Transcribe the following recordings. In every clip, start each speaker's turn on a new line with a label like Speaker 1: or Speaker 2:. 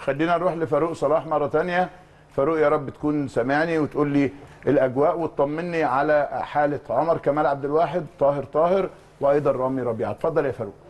Speaker 1: خلينا نروح لفاروق صلاح مره تانية فاروق يا رب تكون سامعني وتقول لي الاجواء وتطمني على حاله عمر كمال عبد الواحد طاهر طاهر وايضا رامي ربيعه اتفضل يا فاروق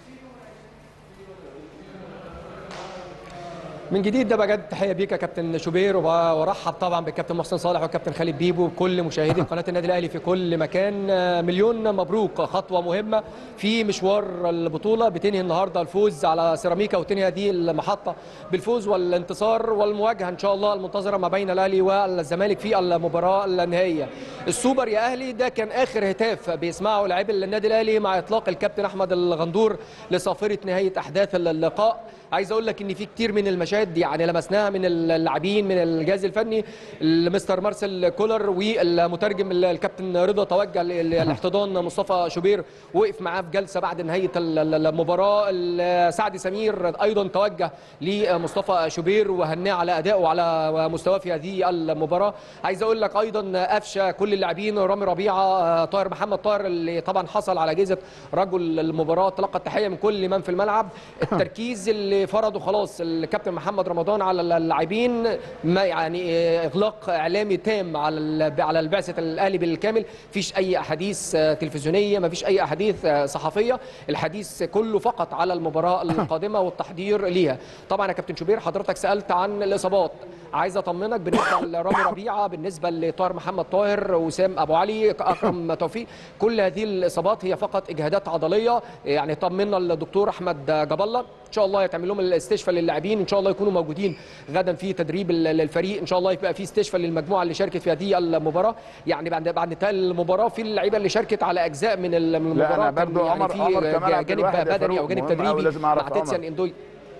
Speaker 2: من جديد ده بجد تحيه بيك يا كابتن شوبير وب- وارحب طبعا بالكابتن محسن صالح والكابتن خالد بيبو وكل مشاهدي قناه النادي الاهلي في كل مكان آه، مليون مبروك خطوه مهمه في مشوار البطوله بتنهي النهارده الفوز على سيراميكا وتنهي هذه المحطه بالفوز والانتصار والمواجهه ان شاء الله المنتظره ما بين الاهلي والزمالك في المباراه النهائيه السوبر يا اهلي ده كان اخر هتاف بيسمعه لاعبي النادي الاهلي مع اطلاق الكابتن احمد الغندور لصافره نهايه احداث اللقاء عايز اقول لك ان في كتير من المشاهد يعني لمسناها من اللاعبين من الجهاز الفني المستر مارسيل كولر والمترجم الكابتن رضا توجه ل- لاحتضان مصطفى شوبير وقف معاه في جلسه بعد نهايه ال- ال- المباراه ال- سعد سمير ايضا توجه لمصطفى شوبير وهناه على ادائه وعلى مستواه في هذه المباراه عايز اقول لك ايضا قفشه كل اللاعبين رامي ربيعه طاهر محمد طاهر اللي طبعا حصل على جائزه رجل المباراه تلقى التحيه من كل من في الملعب التركيز اللي فرضه خلاص الكابتن محمد رمضان على اللاعبين ما يعني اغلاق اعلامي تام على ال- على البعثه الاهلي بالكامل مفيش اي احاديث تلفزيونيه مفيش اي احاديث صحفيه الحديث كله فقط على المباراه القادمه والتحضير ليها طبعا يا كابتن شوبير حضرتك سالت عن الاصابات عايز اطمنك بالنسبه لرامي ربيعه بالنسبه لطاهر محمد طاهر وسام ابو علي اكرم توفيق كل هذه الاصابات هي فقط اجهادات عضليه يعني طمنا الدكتور احمد جاب الله ان شاء الله يتعمل لهم الاستشفاء للاعبين ان شاء الله يكونوا موجودين غدا في تدريب ال- الفريق ان شاء الله يبقى في استشفاء للمجموعه اللي شاركت في هذه المباراه يعني بعد بعد انتهاء المباراه في اللعيبه اللي شاركت على اجزاء من ال- من
Speaker 1: لا،
Speaker 2: المباراه
Speaker 1: أنا
Speaker 2: كان
Speaker 1: برضو
Speaker 2: يعني
Speaker 1: عمر-
Speaker 2: في
Speaker 1: عمر كمال عبد
Speaker 2: جانب
Speaker 1: الواحد يا
Speaker 2: بدني او
Speaker 1: فاروق،
Speaker 2: جانب
Speaker 1: مهم أوي
Speaker 2: تدريبي
Speaker 1: لازم أعرف
Speaker 2: مع تيتسيان
Speaker 1: عمر.
Speaker 2: اندوي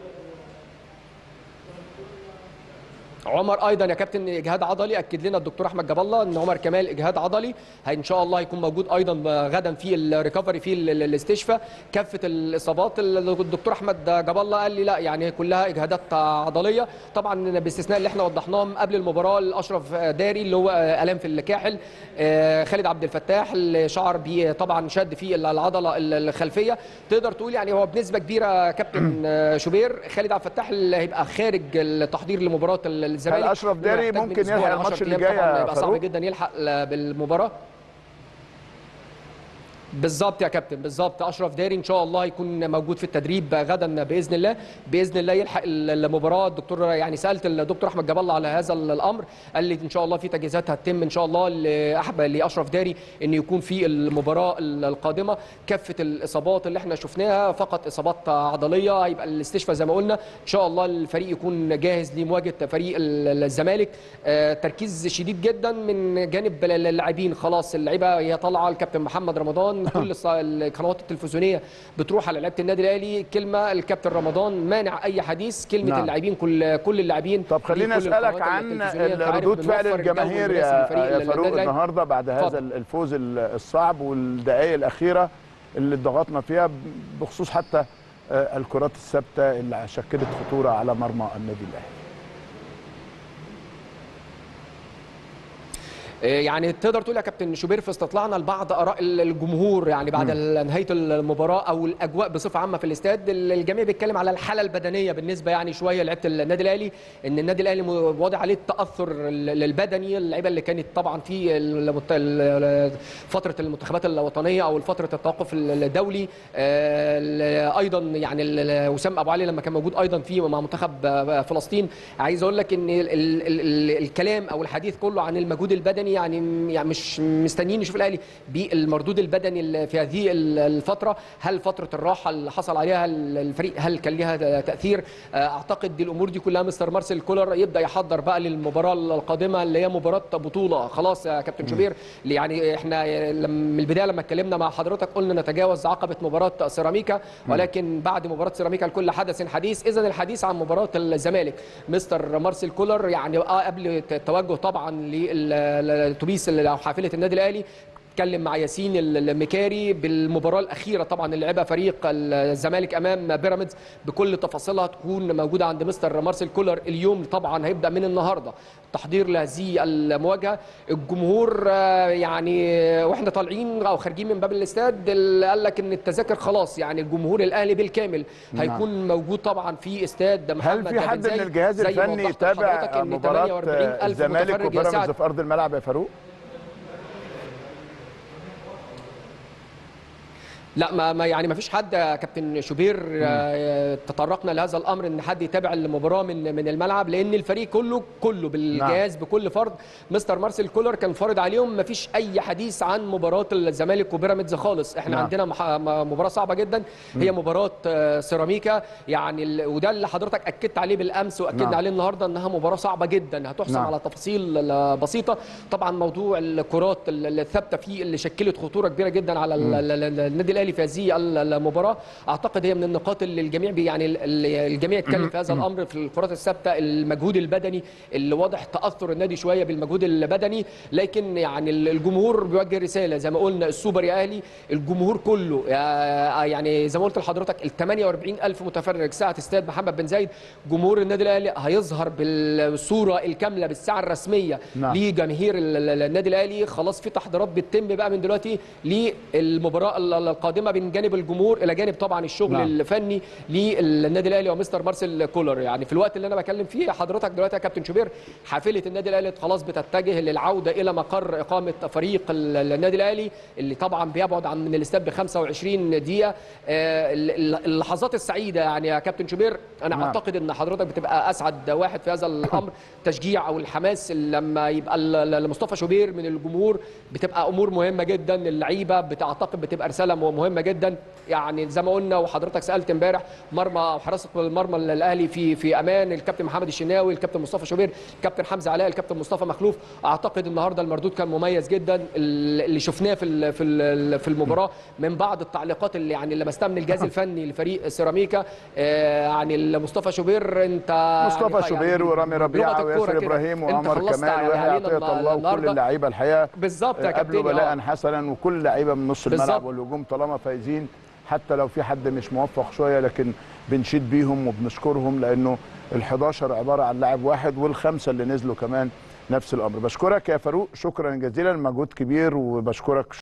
Speaker 2: عمر ايضا يا كابتن اجهاد عضلي اكد لنا الدكتور احمد جاب الله ان عمر كمال اجهاد عضلي هي- ان شاء الله هيكون موجود ايضا غدا في الريكفري في ال- ال- الاستشفاء كافه الاصابات ال- الدكتور احمد جاب الله قال لي لا يعني كلها اجهادات عضليه طبعا باستثناء اللي احنا وضحناهم قبل المباراه الاشرف داري اللي هو الام في الكاحل آه، خالد عبد الفتاح اللي شعر بيه طبعا شد في العضله الخلفيه تقدر تقول يعني هو بنسبه كبيره كابتن آه، شوبير خالد عبد الفتاح اللي هيبقى خارج التحضير لمباراه الزمالك
Speaker 1: هل أشرف داري
Speaker 2: محتاج من
Speaker 1: ممكن
Speaker 2: أسبوع
Speaker 1: يلحق
Speaker 2: ل 10
Speaker 1: الماتش اللي
Speaker 2: أيام
Speaker 1: جاي يا
Speaker 2: طبعا هيبقى صعب
Speaker 1: فاروق؟
Speaker 2: جدا يلحق ل- بالمباراه بالظبط يا كابتن بالظبط اشرف داري ان شاء الله هيكون موجود في التدريب غدا باذن الله باذن الله يلحق المباراه الدكتور يعني سالت الدكتور احمد جاب الله على هذا الامر قال لي ان شاء الله في تجهيزات هتتم ان شاء الله لاحب لاشرف داري ان يكون في المباراه القادمه كافه الاصابات اللي احنا شفناها فقط اصابات عضليه هيبقى الاستشفاء زي ما قلنا ان شاء الله الفريق يكون جاهز لمواجهه فريق الزمالك آه، تركيز شديد جدا من جانب اللاعبين خلاص اللعيبه هي طالعه الكابتن محمد رمضان كل الص- القنوات التلفزيونيه بتروح على لعيبه النادي الاهلي كلمه الكابتن رمضان مانع اي حديث كلمه
Speaker 1: نعم.
Speaker 2: اللاعبين كل كل اللاعبين
Speaker 1: طب خليني
Speaker 2: لكل
Speaker 1: اسالك
Speaker 2: القنوات
Speaker 1: عن
Speaker 2: التلفزيونية. أنت عارف
Speaker 1: ردود فعل
Speaker 2: بنوفر الجو
Speaker 1: الجماهير
Speaker 2: المناسب
Speaker 1: يا,
Speaker 2: لفريق
Speaker 1: يا
Speaker 2: النادي
Speaker 1: فاروق
Speaker 2: الأهلي.
Speaker 1: النهارده بعد هذا
Speaker 2: اتفضل.
Speaker 1: الفوز الصعب والدقائق الاخيره اللي ضغطنا فيها بخصوص حتى آه، الكرات الثابته اللي شكلت خطوره على مرمى النادي الاهلي
Speaker 2: يعني تقدر تقول يا كابتن شوبير في استطلاعنا لبعض اراء الجمهور يعني بعد نهايه المباراه او الاجواء بصفه عامه في الاستاد الجميع بيتكلم على الحاله البدنيه بالنسبه يعني شويه لعيبه النادي الاهلي ان النادي الاهلي واضع عليه التاثر البدني اللعيبه اللي كانت طبعا في المت- ال- فتره المنتخبات الوطنيه او فتره التوقف الدولي آه، ايضا يعني ال- وسام ابو علي لما كان موجود ايضا في مع منتخب آه، فلسطين عايز اقول لك ان ال ال ال الكلام او الحديث كله عن المجهود البدني يعني يعني مش مستنيين نشوف الاهلي بالمردود البدني ال- في هذه ال- الفتره هل فتره الراحه اللي حصل عليها ال- الفريق هل كان لها تاثير آه، اعتقد دي الامور دي كلها مستر مارسيل كولر يبدا يحضر بقى للمباراه القادمه اللي هي مباراه بطوله خلاص يا كابتن شوبير يعني احنا لما- من البدايه لما اتكلمنا مع حضرتك قلنا نتجاوز عقبه مباراه سيراميكا ولكن بعد مباراه سيراميكا لكل حدث حديث اذا الحديث عن مباراه الزمالك مستر مارسيل كولر يعني آه قبل التوجه طبعا للاتوبيس او حافله النادي الاهلي اتكلم مع ياسين المكاري بالمباراه الاخيره طبعا اللي لعبها فريق الزمالك امام بيراميدز بكل تفاصيلها تكون موجوده عند مستر مارسيل كولر اليوم طبعا هيبدا من النهارده تحضير لهذه المواجهه الجمهور آه، يعني واحنا طالعين او خارجين من باب الاستاد اللي قال لك ان التذاكر خلاص يعني الجمهور الاهلي بالكامل هيكون موجود طبعا في استاد
Speaker 1: هل
Speaker 2: محمد
Speaker 1: في
Speaker 2: بن
Speaker 1: حد
Speaker 2: زايد
Speaker 1: من الجهاز
Speaker 2: زي ما
Speaker 1: الفني
Speaker 2: وضحت لحضرتك
Speaker 1: يتابع
Speaker 2: إن
Speaker 1: مباراه
Speaker 2: 48,000
Speaker 1: الزمالك
Speaker 2: متفرج
Speaker 1: وبيراميدز
Speaker 2: يساعد
Speaker 1: في ارض الملعب يا فاروق
Speaker 2: لا ما ما يعني ما فيش حد يا كابتن شوبير آه، تطرقنا لهذا الامر ان حد يتابع المباراه من من الملعب لان الفريق كله كله بالجهاز بكل فرد مستر مارسيل كولر كان فارض عليهم ما فيش اي حديث عن مباراه الزمالك وبيراميدز خالص احنا
Speaker 1: نعم.
Speaker 2: عندنا مح- م- مباراه صعبه جدا هي مباراه آه، سيراميكا يعني ال- وده اللي حضرتك اكدت عليه بالامس واكدنا
Speaker 1: نعم.
Speaker 2: عليه النهارده انها مباراه صعبه جدا هتحسم
Speaker 1: نعم.
Speaker 2: على تفاصيل آه، بسيطه طبعا موضوع الكرات ال- الثابته فيه اللي شكلت خطوره كبيره جدا على ال- ال- ال- النادي الاهلي في هذه ال- المباراه اعتقد هي من النقاط اللي الجميع بي يعني ال- ال- الجميع اتكلم في هذا الامر في الكرات الثابته المجهود البدني اللي واضح تاثر النادي شويه بالمجهود البدني لكن يعني ال- الجمهور بيوجه رساله زي ما قلنا السوبر يا اهلي الجمهور كله يا- يعني زي ما قلت لحضرتك ال 48 الف متفرج ساعه استاد محمد بن زايد جمهور النادي الاهلي هيظهر بالصوره الكامله بالساعه الرسميه
Speaker 1: نعم.
Speaker 2: لجماهير ال- ال- النادي الاهلي خلاص في تحضيرات بتتم بقى من دلوقتي للمباراه ال- ال- القادمه من جانب الجمهور الى جانب طبعا الشغل
Speaker 1: نعم.
Speaker 2: نعم. الفني للنادي الاهلي ومستر مارسيل كولر يعني في الوقت اللي انا بكلم فيه حضرتك دلوقتي يا كابتن شوبير حافله النادي الاهلي خلاص بتتجه للعوده الى مقر اقامه فريق ال- النادي الاهلي اللي طبعا بيبعد عن من الاستاد ب 25 دقيقه آه، ال- ال- اللحظات السعيده يعني يا كابتن شوبير انا
Speaker 1: نعم.
Speaker 2: اعتقد ان حضرتك بتبقى اسعد واحد في هذا الامر تشجيع او الحماس اللي لما يبقى ال- ال- مصطفى شوبير من الجمهور بتبقى امور مهمه جدا اللعيبه بتعتقد بتبقى رساله مهمه جدا يعني زي ما قلنا وحضرتك سالت امبارح مرمى او حراسه المرمى الاهلي في في امان الكابتن محمد الشناوي الكابتن مصطفى شوبير الكابتن حمزه علاء الكابتن مصطفى مخلوف اعتقد النهارده المردود كان مميز جدا اللي شفناه في ال- في ال- في المباراه من بعض التعليقات اللي يعني اللي لمستها من الجهاز الفني لفريق سيراميكا آه، يعني مصطفى شوبير انت
Speaker 1: مصطفى
Speaker 2: يعني
Speaker 1: شوبير ورامي ربيعه
Speaker 2: بلغة الكورة
Speaker 1: وياسر
Speaker 2: كده.
Speaker 1: ابراهيم
Speaker 2: أنت
Speaker 1: وعمر
Speaker 2: خلصت
Speaker 1: كمال
Speaker 2: يعني
Speaker 1: ويحيى
Speaker 2: علينا
Speaker 1: عطيه الله وكل
Speaker 2: النهاردة.
Speaker 1: اللعيبه الحقيقه
Speaker 2: بالظبط يا
Speaker 1: قابلوا
Speaker 2: كابتن
Speaker 1: بلاء
Speaker 2: آه.
Speaker 1: حسنا وكل اللعيبه من نص الملعب
Speaker 2: بالظبط.
Speaker 1: والهجوم طالما فايزين حتى لو في حد مش موفق شويه لكن بنشيد بيهم وبنشكرهم لانه ال11 عباره عن لاعب واحد والخمسه اللي نزلوا كمان نفس الامر بشكرك يا فاروق شكرا جزيلا مجهود كبير وبشكرك